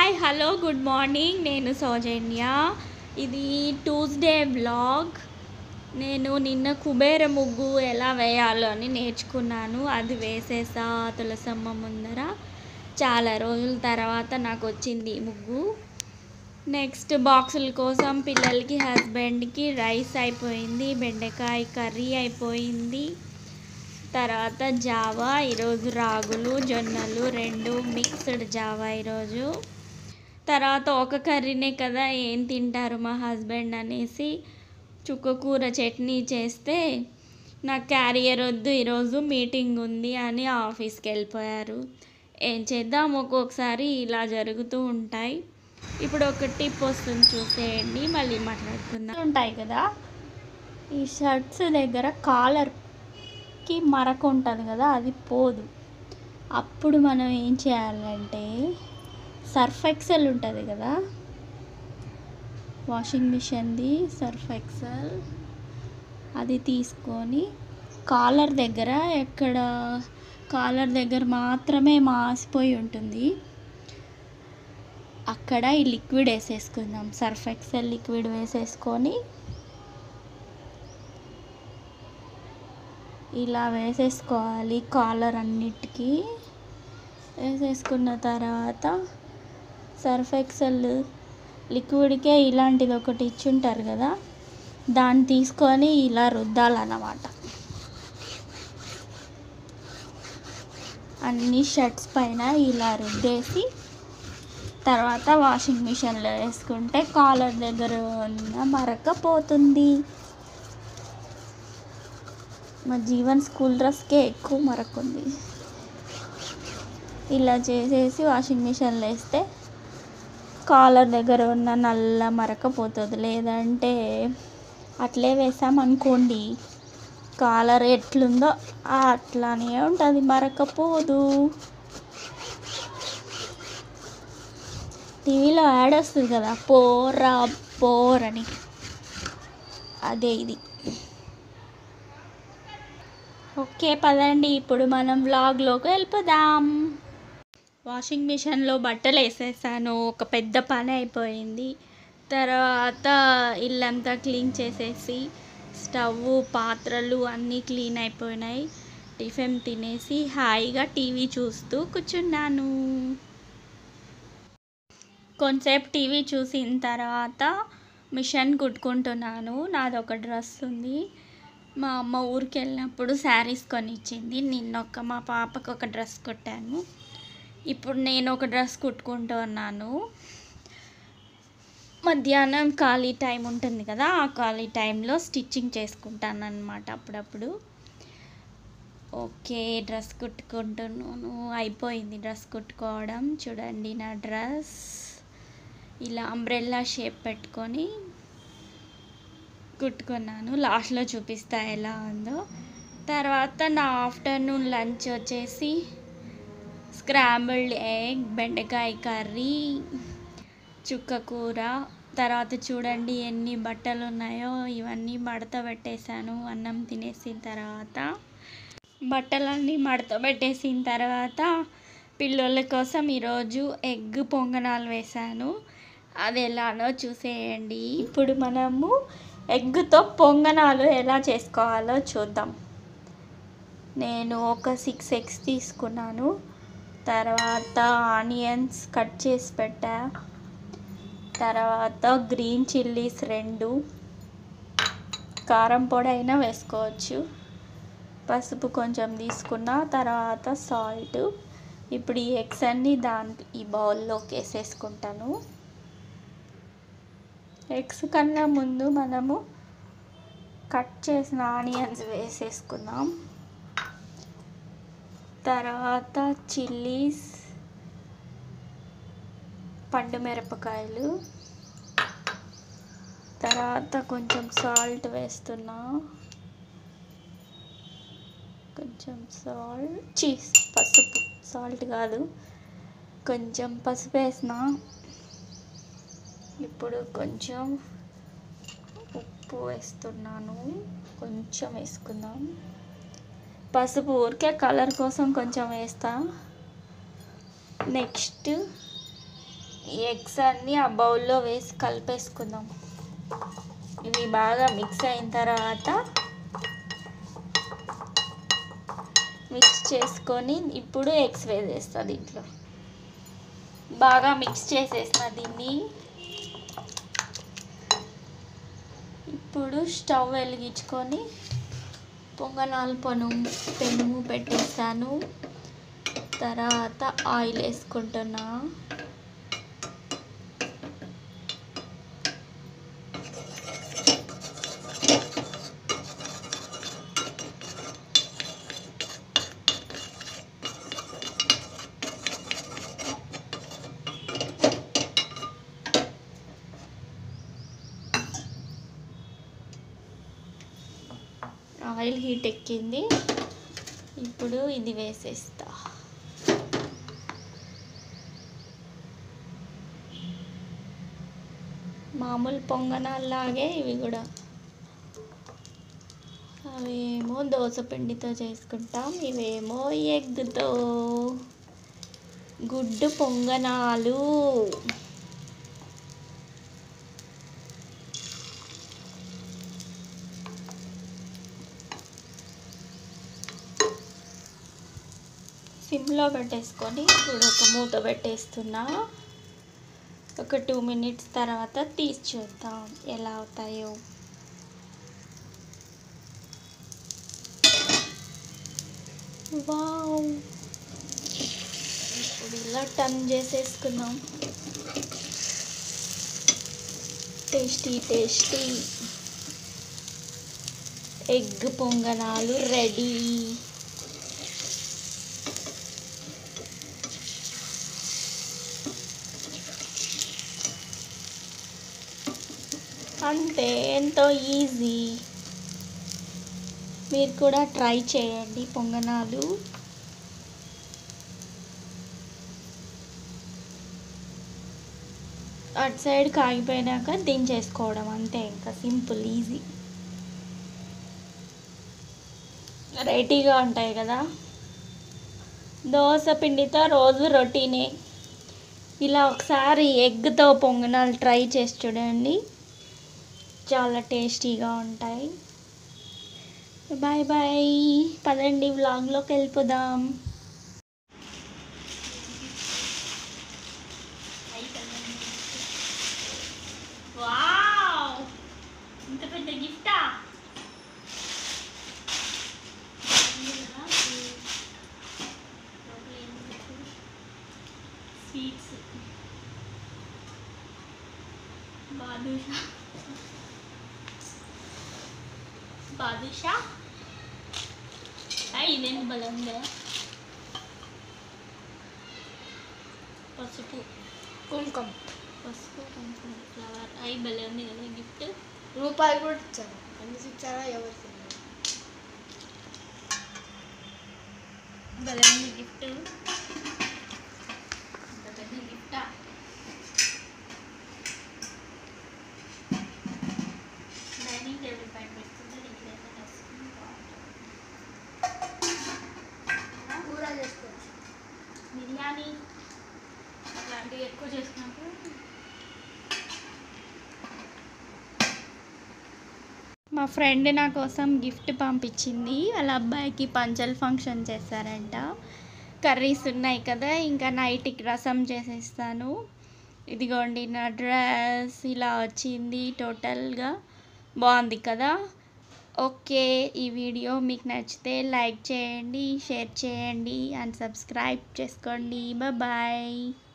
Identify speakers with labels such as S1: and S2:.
S1: Hi hello good morning నేను సౌజన్య ఇది Tuesday vlog నేను నిన్న కుబేర ముగ్గు ఎలా వేయాలో అని నేర్చుకున్నాను అది వేసేసా తులసమ్మ ముందర చాలా రోజుల తర్వాత నాకు వచ్చింది ఈ ముగ్గు నెక్స్ట్ బాక్సుల కోసం పిల్లలకి హస్బెండ్కి రైస్ అయిపోయింది బెండకాయ కర్రీ అయిపోయింది తర్వాత జావా ఈరోజు రాగులు జొన్నలు రెండు మిక్స్డ్ జావా ఈరోజు తర్వాత ఒక కర్రీనే కదా ఏం తింటారు మా హస్బెండ్ అనేసి చుక్కకూర చట్నీ చేస్తే నాకు క్యారియర్ వద్దు ఈరోజు మీటింగ్ ఉంది అని ఆఫీస్కి వెళ్ళిపోయారు ఏం చేద్దాం ఒక్కొక్కసారి ఇలా జరుగుతూ ఉంటాయి ఇప్పుడు ఒక టిప్ వస్తుంది చూసేయండి మళ్ళీ మాట్లాడుకుందాం ఉంటాయి కదా ఈ షర్ట్స్ దగ్గర కాలర్కి మరక ఉంటుంది కదా అది పోదు అప్పుడు మనం ఏం చేయాలంటే సర్ఫ్ ఎక్సెల్ ఉంటుంది కదా వాషింగ్ మిషన్ది సర్ఫ్ ఎక్సెల్ అది తీసుకొని కాలర్ దగ్గర ఎక్కడ కాలర్ దగ్గర మాత్రమే మాసిపోయి ఉంటుంది అక్కడ ఈ లిక్విడ్ వేసేసుకుందాం సర్ఫ్ ఎక్సెల్ లిక్విడ్ వేసేసుకొని ఇలా వేసేసుకోవాలి కాలర్ అన్నిటికీ వేసేసుకున్న తర్వాత సర్ఫ్ ఎక్సెల్ లిక్విడ్కే ఇలాంటిది ఒకటి ఇచ్చుంటారు కదా దాన్ని తీసుకొని ఇలా రుద్దాలన్నమాట అన్ని షర్ట్స్ పైన ఇలా రుద్దేసి తర్వాత వాషింగ్ మిషన్లో వేసుకుంటే కాలర్ దగ్గర ఉన్న మరక పోతుంది మా జీవన్ స్కూల్ డ్రెస్కే ఎక్కువ మరక ఉంది ఇలా చేసేసి వాషింగ్ మిషన్లో వేస్తే కాలర్ దగ్గర ఉన్న నల్ల మరక పోతుంది లేదంటే అట్లే వేసామనుకోండి కాలర్ ఎట్లుందో అట్లానే ఉంటుంది మరక పోదు టీవీలో యాడ్ వస్తుంది కదా పోరా పోర్ అని అదే ఇది ఓకే పదండి ఇప్పుడు మనం వ్లాగ్లోకి వెళ్ళిపోదాం వాషింగ్ మిషన్లో బట్టలు వేసేసాను ఒక పెద్ద పని అయిపోయింది తర్వాత ఇల్లంతా క్లీన్ చేసేసి స్టవ్ పాత్రలు అన్నీ క్లీన్ అయిపోయినాయి టిఫిన్ తినేసి హాయిగా టీవీ చూస్తూ కూర్చున్నాను కొంతసేపు టీవీ చూసిన తర్వాత మిషన్ కుట్టుకుంటున్నాను నాది ఒక డ్రెస్ ఉంది మా అమ్మ ఊరికి వెళ్ళినప్పుడు శారీస్ కొని ఇచ్చింది నిన్న ఒక మా పాపకు ఒక డ్రెస్ కుట్టాను ఇప్పుడు నేను ఒక డ్రెస్ కుట్టుకుంటూ ఉన్నాను మధ్యాహ్నం ఖాళీ టైం ఉంటుంది కదా ఆ ఖాళీ టైంలో స్టిచ్చింగ్ చేసుకుంటాను అనమాట అప్పుడప్పుడు ఓకే డ్రెస్ కుట్టుకుంటున్నాను అయిపోయింది డ్రెస్ కుట్టుకోవడం చూడండి నా డ్రెస్ ఇలా అంబ్రెల్లా షేప్ పెట్టుకొని కుట్టుకున్నాను లాస్ట్లో చూపిస్తా ఎలా ఉందో తర్వాత నా ఆఫ్టర్నూన్ లంచ్ వచ్చేసి స్క్రాంబుల్డ్ ఎగ్ బెండకాయ కర్రీ చుక్క కూర తర్వాత చూడండి ఎన్ని బట్టలు ఉన్నాయో ఇవన్నీ మడత పెట్టేశాను అన్నం తినేసిన తర్వాత బట్టలన్నీ మడత పెట్టేసిన తర్వాత పిల్లల కోసం ఈరోజు ఎగ్ పొంగనాలు వేశాను అది ఎలానో చూసేయండి ఇప్పుడు మనము ఎగ్తో పొంగనాలు ఎలా చేసుకోవాలో చూద్దాం నేను ఒక సిక్స్ ఎగ్స్ తీసుకున్నాను తర్వాత ఆనియన్స్ కట్ చేసి పెట్టా తర్వాత గ్రీన్ చిల్లీస్ రెండు కారం పొడి అయినా వేసుకోవచ్చు పసుపు కొంచెం తీసుకున్న తర్వాత సాల్ట్ ఇప్పుడు ఈ ఎగ్స్ అన్నీ దాంట్లో ఈ బౌల్లోకి వేసేసుకుంటాను ఎగ్స్ కన్నా ముందు మనము కట్ చేసిన ఆనియన్స్ వేసేసుకుందాం తర్వాత చిల్లీస్ పండు మిరపకాయలు తర్వాత కొంచెం సాల్ట్ వేస్తున్నా కొంచెం సాల్ట్ చీజ్ పసుపు సాల్ట్ కాదు కొంచెం పసుపు వేసిన ఇప్పుడు కొంచెం ఉప్పు వేస్తున్నాను కొంచెం వేసుకుందాం పసుపు ఊరికే కలర్ కోసం కొంచెం వేస్తా నెక్స్ట్ ఈ ఎగ్స్ అన్నీ ఆ బౌల్లో వేసి కలిపేసుకుందాం ఇవి బాగా మిక్స్ అయిన తర్వాత మిక్స్ చేసుకొని ఇప్పుడు ఎగ్స్ వేసేస్తా దీంట్లో బాగా మిక్స్ చేసేసిన దీన్ని ఇప్పుడు స్టవ్ వెలిగించుకొని పొంగనాలు పను పెనుము పెట్టేస్తాను తర్వాత ఆయిల్ వేసుకుంటున్నా ఆయిల్ హీట్ ఎక్కింది ఇప్పుడు ఇది వేసేస్తా మామూలు పొంగనాల్లాగే ఇవి కూడా అవేమో దోశ పిండితో చేసుకుంటాం ఇవేమో ఎగ్తో గుడ్డు పొంగనాలు సిమ్లో పెట్టేసుకొని ఇప్పుడు ఒక మూత పెట్టేస్తున్నా ఒక టూ మినిట్స్ తర్వాత తీసి చూద్దాం ఎలా అవుతాయో వావ్ ఇప్పుడు ఇలా టర్న్ చేసేసుకుందాం టేస్టీ టేస్టీ ఎగ్ పొంగనాలు రెడీ అంతే ఎంతో ఈజీ మీరు కూడా ట్రై చేయండి పొంగనాలు అటు సైడ్ కాగిపోయినాక దించేసుకోవడం అంతే ఇంకా సింపుల్ ఈజీ రెడీగా ఉంటాయి కదా దోశ పిండితో రోజు రొటీనే ఇలా ఒకసారి ఎగ్తో పొంగనాలు ట్రై చేసి చూడండి చాలా టేస్టీగా ఉంటాయి బాయ్ బాయ్ పదండి వ్లాగ్లోకి వెళ్ళిపోదాం వావ్ ఇంత పెద్ద గిఫ్టా స్వీట్స్ బాదుషా బాదుషా అయ్యి ఇదేంటి భలే ఉందే పసుపు
S2: కుంకుమ
S1: పసుపు కుంకుమ ఫ్లవర్ అయ్యి భలే ఉంది కదా గిఫ్ట్
S2: రూపాయలు కూడా ఇచ్చారు అన్ని ఇచ్చారా ఎవరు తెలియదు.
S1: భలే ఉంది గిఫ్ట్ ఇంత పెద్ద గిఫ్టా డైనింగ్ టేబుల్ పైన పెట్టుకుంటే నీకు వస్తుంది
S2: కూర చేసుకోవచ్చు
S1: బిర్యానీ అలాంటివి ఎక్కువ చేసినప్పుడు మా ఫ్రెండ్ నా కోసం గిఫ్ట్ పంపించింది వాళ్ళ అబ్బాయికి పంచల్ ఫంక్షన్ చేశారంట కర్రీస్ ఉన్నాయి కదా ఇంకా నైట్కి రసం చేసేస్తాను ఇదిగోండి నా డ్రెస్ ఇలా వచ్చింది టోటల్గా బాగుంది కదా ఓకే ఈ వీడియో మీకు నచ్చితే లైక్ చేయండి షేర్ చేయండి అండ్ సబ్స్క్రైబ్ చేసుకోండి బాయ్